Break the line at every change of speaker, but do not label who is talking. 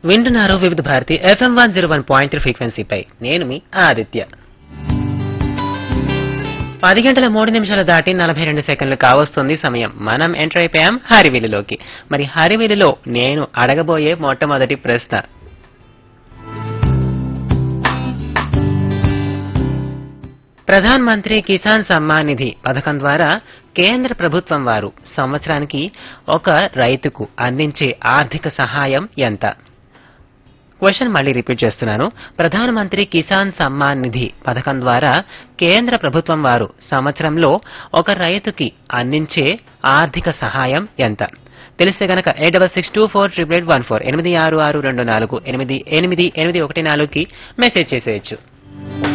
వింటున్నారు Vividh Bharati FM one zero one point three ఫ్రీక్వెన్సీపై నేను మీ ఆదిత్య పది గంటల మూడు నిమిషాలు దాటి నలభై రెండు సెకండ్లు కావస్తుంది సమయం మనం ఎంటర్ అయిపోయాం హరివిలులోకి మరి హరివిలులో నేను అడగబోయే మొట్టమొదటి ప్రశ్న ప్రధాన్ మంత్రి కిసాన్ సమ్మాన్ నిధి పథకం ద్వారా కేంద్ర ప్రభుత్వం వారు సంవత్సరానికి ఒక రైతుకు అందించే ఆర్థిక సహాయం ఎంత క్వశ్చన్ మళ్ళీ రిపీట్ చేస్తున్నాను ప్రధాన మంత్రి కిసాన్ సమ్మాన్ నిధి పథకం ద్వారా కేంద్ర ప్రభుత్వం వారు సంవత్సరంలో ఒక రైతుకి అందించే ఆర్థిక సహాయం ఎంత తెలిస్తే గనక eight double six two four triple eight one four ఎనిమిది ఆరు ఆరు రెండు నాలుగు ఎనిమిది ఎనిమిది ఎనిమిది ఒకటి నాలుగుకి మెసేజ్ చేసేయచ్చు